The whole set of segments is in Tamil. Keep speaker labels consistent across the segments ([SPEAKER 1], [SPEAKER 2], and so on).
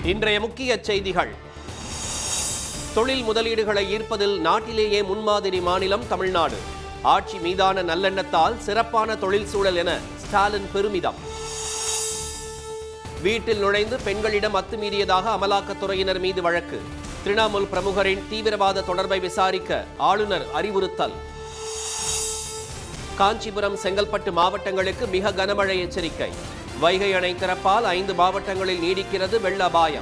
[SPEAKER 1] இன்றைய முக்கிய செய்திகள் தொழில் முதலீடுகளை ஈர்ப்பதில் நாட்டிலேயே முன்மாதிரி மாநிலம் தமிழ்நாடு ஆட்சி மீதான நல்லெண்ணத்தால் சிறப்பான தொழில் சூழல் என ஸ்டாலின் பெருமிதம் வீட்டில் நுழைந்து பெண்களிடம் அத்துமீறியதாக அமலாக்கத்துறையினர் மீது வழக்கு திரிணாமுல் பிரமுகரின் தீவிரவாத தொடர்பை விசாரிக்க ஆளுநர் அறிவுறுத்தல் காஞ்சிபுரம் செங்கல்பட்டு மாவட்டங்களுக்கு மிக கனமழை எச்சரிக்கை வைகை அணை திறப்பால் ஐந்து மாவட்டங்களில் நீடிக்கிறது வெள்ள அபாயம்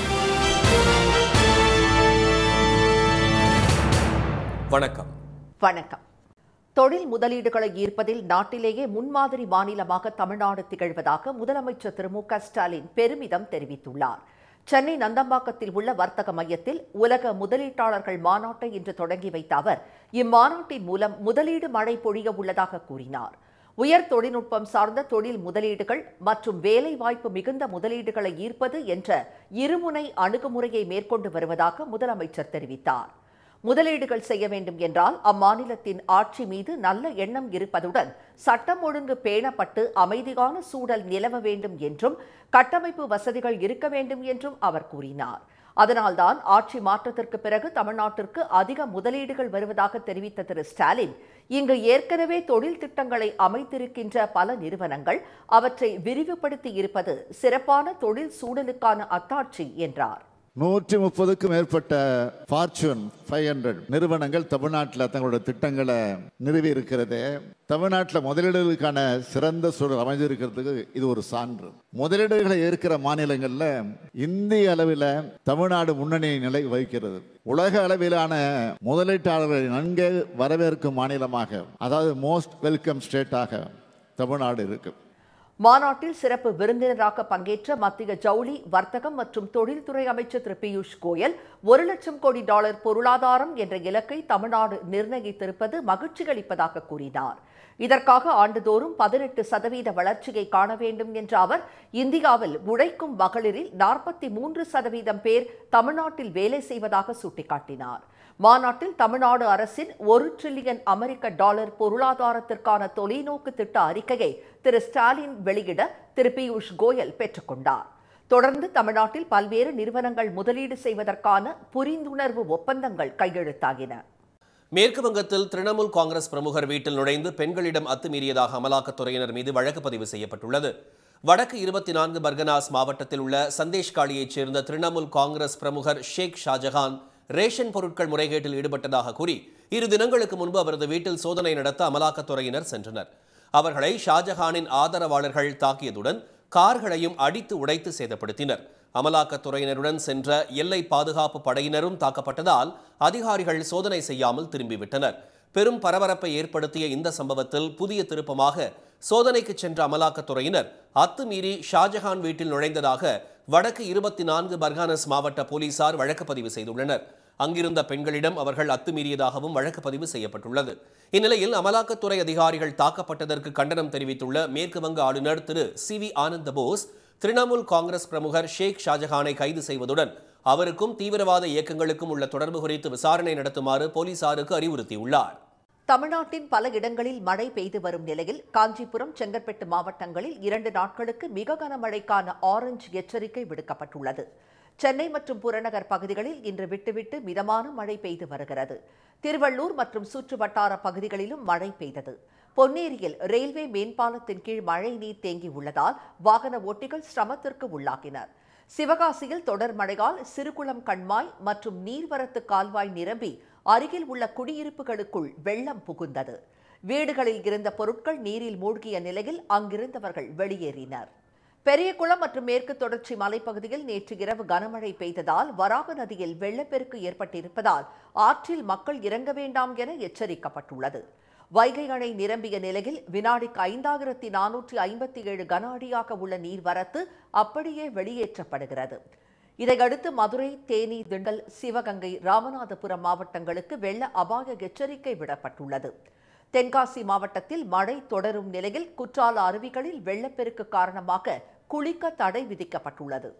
[SPEAKER 1] வணக்கம்
[SPEAKER 2] வணக்கம் தொழில் முதலீடுகளை ஈர்ப்பதில் நாட்டிலேயே முன்மாதிரி மாநிலமாக தமிழ்நாடு திகழ்வதாக முதலமைச்சர் திரு மு க ஸ்டாலின் பெருமிதம் தெரிவித்துள்ளார் சென்னை நந்தம்பாக்கத்தில் உள்ள வர்த்தக மையத்தில் உலக முதலீட்டாளர்கள் மாநாட்டை இன்று தொடங்கி வைத்த அவர் இம்மாநாட்டின் மூலம் முதலீடு மழை பொழிய உள்ளதாக கூறினார் உயர் தொழில்நுட்பம் சார்ந்த தொழில் முதலீடுகள் மற்றும் வேலை வாய்ப்பு மிகுந்த முதலீடுகளை ஈர்ப்பது என்ற இருமுனை அணுகுமுறையை மேற்கொண்டு வருவதாக முதலமைச்சர் தெரிவித்தார் முதலீடுகள் செய்ய வேண்டும் என்றால் அம்மாநிலத்தின் ஆட்சி மீது நல்ல எண்ணம் இருப்பதுடன் சட்டம் ஒழுங்கு பேணப்பட்டு அமைதியான சூழல் நிலவ வேண்டும் என்றும் கட்டமைப்பு வசதிகள் இருக்க வேண்டும் என்றும் அவர் கூறினார் அதனால்தான் ஆட்சி மாற்றத்திற்கு பிறகு தமிழ்நாட்டிற்கு அதிக முதலீடுகள் வருவதாக தெரிவித்த திரு ஸ்டாலின் இங்கு ஏற்கனவே தொழில் திட்டங்களை அமைத்திருக்கின்ற பல நிறுவனங்கள் அவற்றை விரிவுபடுத்தி இருப்பது சிறப்பான தொழில் சூழலுக்கான அத்தாட்சி என்றார்
[SPEAKER 3] நூற்றி முப்பதுக்கும் மேற்பட்ட ஃபார்ச்சூன் ஃபைவ் ஹண்ட்ரட் நிறுவனங்கள் தமிழ்நாட்டில் தங்களோட திட்டங்களை நிறுவி இருக்கிறது தமிழ்நாட்டில் முதலீடுகளுக்கான சிறந்த சூழல் அமைஞ்சிருக்கிறதுக்கு இது ஒரு சான்று முதலீடுகளை ஏற்கிற மாநிலங்களில் இந்திய அளவில் தமிழ்நாடு முன்னணி நிலை வகிக்கிறது உலக அளவிலான முதலீட்டாளர்களை நன்கு வரவேற்கும் மாநிலமாக அதாவது மோஸ்ட் வெல்கம் ஸ்டேட்டாக தமிழ்நாடு இருக்கு
[SPEAKER 2] மாநாட்டில் சிறப்பு விருந்தினராக பங்கேற்ற மத்திய ஜவுளி வர்த்தகம் மற்றும் தொழில்துறை அமைச்சர் திரு பியூஷ் கோயல் ஒரு லட்சம் கோடி டாலர் பொருளாதாரம் என்ற இலக்கை தமிழ்நாடு நிர்ணயித்திருப்பது மகிழ்ச்சி அளிப்பதாக கூறினார் இதற்காக ஆண்டுதோறும் பதினெட்டு சதவீத வளர்ச்சியை காண வேண்டும் என்ற அவர் இந்தியாவில் உழைக்கும் மகளிரில் நாற்பத்தி மூன்று சதவீதம் பேர் தமிழ்நாட்டில் வேலை செய்வதாக சுட்டிக்காட்டினார் மாநாட்டில் தமிழ்நாடு அரசின் ஒரு டிரில்லியன் அமெரிக்க டாலர் பொருளாதாரத்திற்கான தொலைநோக்கு திட்ட அறிக்கையை திரு ஸ்டாலின் வெளியிட திரு பியூஷ் கோயல் பெற்றுக்கொண்டார் தொடர்ந்து தமிழ்நாட்டில் பல்வேறு நிறுவனங்கள் முதலீடு செய்வதற்கான புரிந்துணர்வு ஒப்பந்தங்கள் கையெழுத்தாகின
[SPEAKER 1] மேற்கு வங்கத்தில் திரிணாமுல் காங்கிரஸ் பிரமுகர் வீட்டில் நுழைந்து பெண்களிடம் அத்துமீறியதாக அமலாக்கத்துறையினர் மீது வழக்கு பதிவு செய்யப்பட்டுள்ளது வடக்கு இருபத்தி நான்கு பர்கனாஸ் மாவட்டத்தில் உள்ள சந்தேஷ்காளியைச் சேர்ந்த திரிணாமுல் காங்கிரஸ் பிரமுகர் ஷேக் ஷாஜஹான் ரேஷன் பொருட்கள் முறைகேட்டில் ஈடுபட்டதாக கூறி இரு தினங்களுக்கு முன்பு அவரது வீட்டில் சோதனை நடத்த அமலாக்கத்துறையினர் சென்றனர் அவர்களை ஷாஜஹானின் ஆதரவாளர்கள் தாக்கியதுடன் கார்களையும் அடித்து உடைத்து சேதப்படுத்தினர் அமலாக்கத்துறையினருடன் சென்ற எல்லை பாதுகாப்பு படையினரும் தாக்கப்பட்டதால் அதிகாரிகள் சோதனை செய்யாமல் திரும்பிவிட்டனர் பெரும் பரபரப்பை ஏற்படுத்திய இந்த சம்பவத்தில் புதிய திருப்பமாக சோதனைக்கு சென்ற அமலாக்கத்துறையினர் அத்துமீறி ஷாஜஹான் வீட்டில் நுழைந்ததாக வடக்கு இருபத்தி நான்கு பர்கானஸ் மாவட்ட போலீசார் வழக்கு பதிவு செய்துள்ளனர் அங்கிருந்த பெண்களிடம் அவர்கள் அத்துமீறியதாகவும் வழக்கு பதிவு செய்யப்பட்டுள்ளது இந்நிலையில் அமலாக்கத்துறை அதிகாரிகள் தாக்கப்பட்டதற்கு கண்டனம் தெரிவித்துள்ள மேற்கு வங்க ஆளுநர் திரு சி வி ஆனந்த போஸ் திரிணாமுல் காங்கிரஸ் பிரமுகர் ஷேக் ஷாஜஹானை கைது செய்வதுடன் அவருக்கும் தீவிரவாத இயக்கங்களுக்கும் உள்ள தொடர்பு குறித்து விசாரணை நடத்துமாறு போலீசாருக்கு அறிவுறுத்தியுள்ளார்
[SPEAKER 2] தமிழ்நாட்டின் பல இடங்களில் மழை பெய்து வரும் நிலையில் காஞ்சிபுரம் செங்கற்பட்டு மாவட்டங்களில் இரண்டு நாட்களுக்கு மிக கனமழைக்கான ஆரஞ்சு எச்சரிக்கை விடுக்கப்பட்டுள்ளது சென்னை மற்றும் புறநகர் பகுதிகளில் இன்று விட்டுவிட்டு மிதமான மழை பெய்து வருகிறது திருவள்ளூர் மற்றும் சுற்று வட்டார பகுதிகளிலும் மழை பெய்தது பொன்னேரியில் ரயில்வே மேம்பாலத்தின் கீழ் மழை நீர் தேங்கி உள்ளதால் வாகன ஓட்டிகள் சிரமத்திற்கு உள்ளாகினர் சிவகாசியில் தொடர் மழையால் சிறுகுளம் கண்மாய் மற்றும் நீர்வரத்து கால்வாய் நிரம்பி அருகில் உள்ள குடியிருப்புகளுக்குள் வெள்ளம் புகுந்தது வீடுகளில் இருந்த பொருட்கள் நீரில் மூழ்கிய நிலையில் அங்கிருந்தவர்கள் வெளியேறினர் பெரியகுளம் மற்றும் மேற்கு தொடர்ச்சி மலைப்பகுதியில் நேற்று இரவு கனமழை பெய்ததால் வராக நதியில் வெள்ளப்பெருக்கு ஏற்பட்டிருப்பதால் ஆற்றில் மக்கள் இறங்க வேண்டாம் என எச்சரிக்கப்பட்டுள்ளது வைகை அணை நிரம்பிய நிலையில் வினாடிக்கு ஐந்தாயிரத்தி நானூற்றி ஐம்பத்தி ஏழு கன அடியாக உள்ள நீர்வரத்து அப்படியே வெளியேற்றப்படுகிறது இதையடுத்து மதுரை தேனி திண்டல் சிவகங்கை ராமநாதபுரம் மாவட்டங்களுக்கு வெள்ள அபாய எச்சரிக்கை விடப்பட்டுள்ளது தென்காசி மாவட்டத்தில் மழை தொடரும் நிலையில் குற்றால அருவிகளில் வெள்ளப்பெருக்கு காரணமாக குளிக்க தடை விதிக்கப்பட்டுள்ளது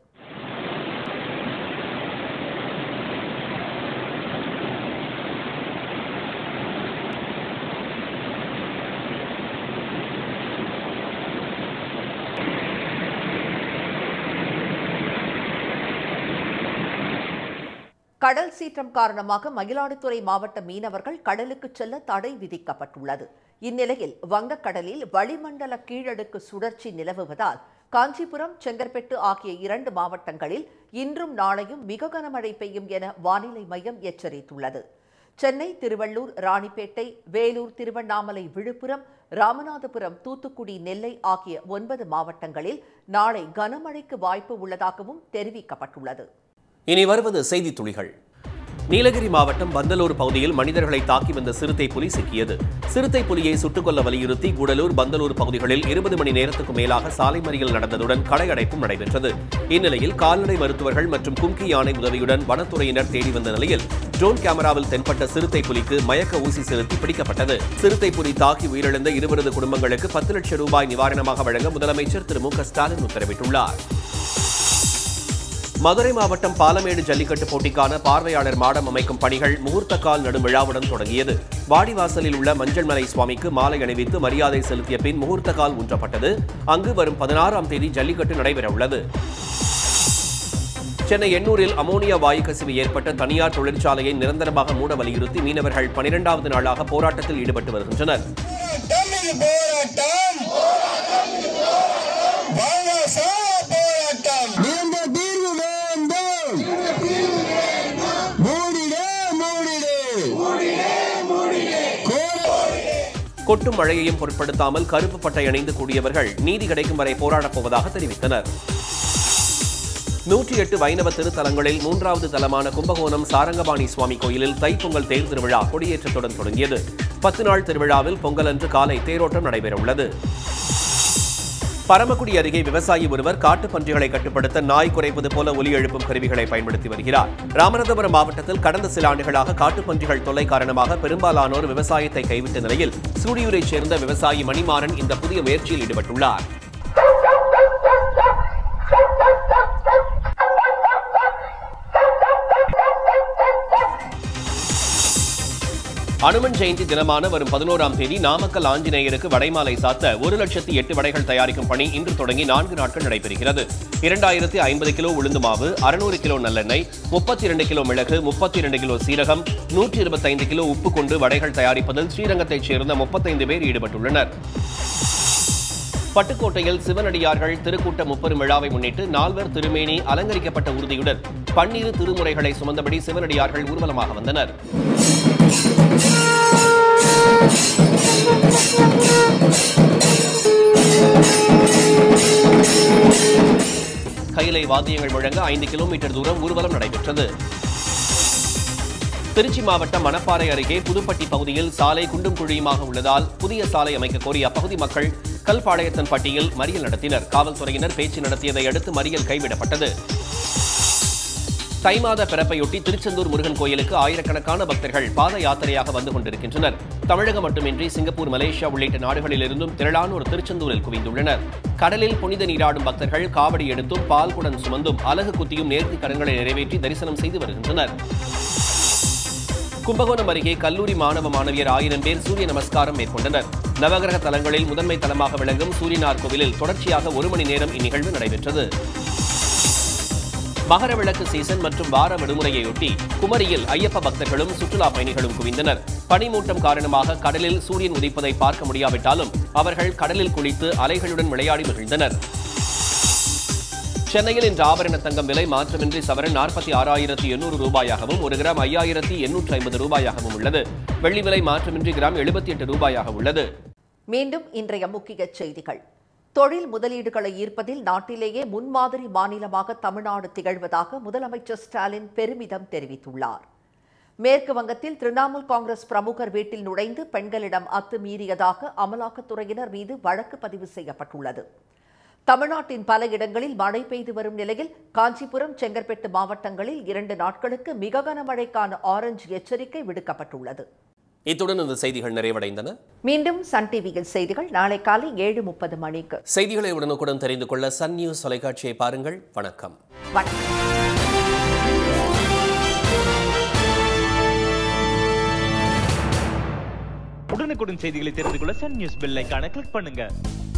[SPEAKER 2] கடல் சீற்றம் காரணமாக மயிலாடுதுறை மாவட்ட மீனவர்கள் கடலுக்கு செல்ல தடை விதிக்கப்பட்டுள்ளது இந்நிலையில் வங்கக்கடலில் வளிமண்டல கீழடுக்கு சுழற்சி நிலவுவதால் காஞ்சிபுரம் செங்கற்பட்டு ஆகிய இரண்டு மாவட்டங்களில் இன்றும் நாளையும் மிக கனமழை பெய்யும் என வானிலை மையம் எச்சரித்துள்ளது சென்னை திருவள்ளூர் ராணிப்பேட்டை வேலூர் திருவண்ணாமலை விழுப்புரம் ராமநாதபுரம் தூத்துக்குடி நெல்லை ஆகிய ஒன்பது மாவட்டங்களில் நாளை கனமழைக்கு வாய்ப்பு உள்ளதாகவும் தெரிவிக்கப்பட்டுள்ளது
[SPEAKER 1] இனி வருவது செய்தி துளிகள் நீலகிரி மாவட்டம் பந்தலூர் பகுதியில் மனிதர்களை தாக்கி வந்த சிறுத்தை புலி சிக்கியது சிறுத்தை புலியை சுட்டுக்கொள்ள வலியுறுத்தி கூடலூர் பந்தலூர் பகுதிகளில் இருபது மணி நேரத்துக்கு மேலாக சாலை மறியல் நடந்ததுடன் கடையடைப்பும் நடைபெற்றது இந்நிலையில் கால்நடை மருத்துவர்கள் மற்றும் கும்கி யானை உதவியுடன் வனத்துறையினர் தேடி வந்த நிலையில் ட்ரோன் கேமராவில் தென்பட்ட சிறுத்தை புலிக்கு மயக்க ஊசி செலுத்தி பிடிக்கப்பட்டது சிறுத்தை புலி தாக்கி உயிரிழந்த இருவரது குடும்பங்களுக்கு பத்து லட்சம் ரூபாய் நிவாரணமாக வழங்க முதலமைச்சர் திரு மு க ஸ்டாலின் உத்தரவிட்டுள்ளார் மதுரை மாவட்டம் பாலமேடு ஜல்லிக்கட்டு போட்டிக்கான பார்வையாளர் மாடம் அமைக்கும் பணிகள் முகூர்த்த கால் நடும் விழாவுடன் தொடங்கியது வாடிவாசலில் உள்ள மஞ்சள்மலை சுவாமிக்கு மாலை அணிவித்து மரியாதை செலுத்திய பின் முகூர்த்த கால் ஊன்றப்பட்டது அங்கு வரும் பதினாறாம் தேதி ஜல்லிக்கட்டு நடைபெறவுள்ளது சென்னை எண்ணூரில் அமோனியா வாயு கசிவு ஏற்பட்ட தனியார் தொழிற்சாலையை நிரந்தரமாக மூட வலியுறுத்தி மீனவர்கள் பனிரெண்டாவது நாளாக போராட்டத்தில் ஈடுபட்டு வருகின்றனர்
[SPEAKER 4] போராட்டம் இது போராட்டம் பாபாசா போராட்டம் நீண்ட தீர்வு வேண்டும் மூடிடே மூடிடே
[SPEAKER 1] கொட்டும் மழையையும் பொருட்படுத்தாமல் கருப்பு பட்டை அணிந்து கூடியவர்கள் நீதி கிடைக்கும் வரை போராடப் போவதாக தெரிவித்தனர் நூற்றி எட்டு வைணவ திருத்தலங்களில் மூன்றாவது தலமான கும்பகோணம் சாரங்கபாணி சுவாமி கோயிலில் தைப்பொங்கல் தேர் திருவிழா கொடியேற்றத்துடன் தொடங்கியது பத்து நாள் திருவிழாவில் பொங்கலன்று காலை தேரோட்டம் நடைபெறவுள்ளது பரமக்குடி அருகே விவசாயி ஒருவர் காட்டுப் பன்றிகளை கட்டுப்படுத்த நாய் குறைப்பது போல ஒலி எழுப்பும் கருவிகளை பயன்படுத்தி வருகிறார் ராமநாதபுரம் மாவட்டத்தில் கடந்த சில ஆண்டுகளாக காட்டுப் பன்றிகள் தொல்லை காரணமாக பெரும்பாலானோர் விவசாயத்தை கைவிட்ட நிலையில் சூடியூரைச் சேர்ந்த விவசாயி மணிமாறன் இந்த புதிய முயற்சியில் ஈடுபட்டுள்ளார் அனுமன் ஜெயந்தி தினமான வரும் பதினோராம் தேதி நாமக்கல் ஆஞ்சநேயருக்கு வடைமாலை சாத்த ஒரு லட்சத்தி எட்டு வடைகள் தயாரிக்கும் பணி இன்று தொடங்கி நான்கு நாட்கள் நடைபெறுகிறது இரண்டாயிரத்தி ஐம்பது கிலோ உளுந்து மாவு அறுநூறு கிலோ நல்லெண்ணெய் முப்பத்தி இரண்டு கிலோ மிளகு முப்பத்தி இரண்டு கிலோ சீரகம் நூற்றி இருபத்தைந்து கிலோ உப்பு கொண்டு வடைகள் தயாரிப்பதில் ஸ்ரீரங்கத்தைச் சேர்ந்த முப்பத்தைந்து பேர் ஈடுபட்டுள்ளனர் பட்டுக்கோட்டையில் சிவனடியார்கள் திருக்கூட்ட முப்பெரும் விழாவை முன்னிட்டு நால்வர் திருமேனி அலங்கரிக்கப்பட்ட உறுதியுடன் பன்னிரு திருமுறைகளை சுமந்தபடி சிவனடியார்கள் ஊர்வலமாக வந்தனர் கைலை வாத்தியங்கள் முழங்க ஐந்து கிலோமீட்டர் தூரம் ஊர்வலம் நடைபெற்றது திருச்சி மாவட்டம் மணப்பாறை அருகே புதுப்பட்டி பகுதியில் சாலை குண்டும் குழியுமாக உள்ளதால் புதிய சாலை அமைக்க கோரி அப்பகுதி மக்கள் கல்பாளையத்தன் பட்டியில் மறியல் நடத்தினர் காவல்துறையினர் பேச்சு நடத்தியதை அடுத்து மறியல் கைவிடப்பட்டது தை மாத பிறப்பையொட்டி திருச்செந்தூர் முருகன் கோயிலுக்கு ஆயிரக்கணக்கான பக்தர்கள் பாத யாத்திரையாக வந்து கொண்டிருக்கின்றனர் தமிழகம் மட்டுமின்றி சிங்கப்பூர் மலேசியா உள்ளிட்ட நாடுகளிலிருந்தும் திரளானோர் திருச்செந்தூரில் குவிந்துள்ளனர் கடலில் புனித நீராடும் பக்தர்கள் காவடி எடுத்தும் பால்குடம் சுமந்தும் அலகு குத்தியும் நேர்த்தி கடன்களை நிறைவேற்றி தரிசனம் செய்து வருகின்றனர் கும்பகோணம் அருகே கல்லூரி மாணவ மாணவியர் ஆயிரம் பேர் சூரிய நமஸ்காரம் மேற்கொண்டனர் நவகிரக தலங்களில் முதன்மை தலமாக விளங்கும் சூரியனார் கோவிலில் தொடர்ச்சியாக ஒரு மணி நேரம் இந்நிகழ்வு நடைபெற்றது மகர விளக்கு சீசன் மற்றும் வார விடுமுறையொட்டி குமரியில் ஐயப்ப பக்தர்களும் சுற்றுலா பயணிகளும் குவிந்தனர் பனிமூட்டம் காரணமாக கடலில் சூரியன் உதிப்பதை பார்க்க முடியாவிட்டாலும் அவர்கள் கடலில் குளித்து அலைகளுடன் விளையாடி மகிழ்ந்தனர் சென்னையில் இன்று ஆபரண தங்கம் விலை மாற்றமின்றி சவரன் நாற்பத்தி ஆறாயிரத்தி எண்ணூறு ரூபாயாகவும் ஒரு கிராம் ஐயாயிரத்தி எண்ணூற்று ஐம்பது ரூபாயாகவும் உள்ளது வெள்ளி விலை மாற்றமின்றி கிராம் எழுபத்தி எட்டு ரூபாயாக உள்ளது
[SPEAKER 2] மீண்டும் இன்றைய முக்கிய செய்திகள் தொழில் முதலீடுகளை ஈர்ப்பதில் நாட்டிலேயே முன்மாதிரி மாநிலமாக தமிழ்நாடு திகழ்வதாக முதலமைச்சர் ஸ்டாலின் பெருமிதம் தெரிவித்துள்ளார் மேற்கு வங்கத்தில் திரிணாமுல் காங்கிரஸ் பிரமுகர் வீட்டில் நுழைந்து பெண்களிடம் அத்துமீறியதாக அமலாக்கத்துறையினர் மீது வழக்கு பதிவு செய்யப்பட்டுள்ளது தமிழ்நாட்டின் பல இடங்களில் மழை பெய்து வரும் நிலையில் காஞ்சிபுரம் செங்கற்பட்டு மாவட்டங்களில் இரண்டு நாட்களுக்கு மிக கனமழைக்கான ஆரஞ்சு எச்சரிக்கை விடுக்கப்பட்டுள்ளது
[SPEAKER 1] இத்துடன் இந்த செய்திகள் நிறைவடைந்தன
[SPEAKER 2] மீண்டும் சன் டிவியில் செய்திகள் நாளை காலை ஏழு முப்பது மணிக்கு
[SPEAKER 1] செய்திகளை உடனுக்குடன் தெரிந்து கொள்ள சன் நியூஸ் தொலைக்காட்சியை பாருங்கள் வணக்கம்
[SPEAKER 2] வணக்கம்
[SPEAKER 5] உடனுக்குடன் செய்திகளை தெரிந்து கொள்ள சன் நியூஸ் பெல் ஐகானை கிளிக் பண்ணுங்க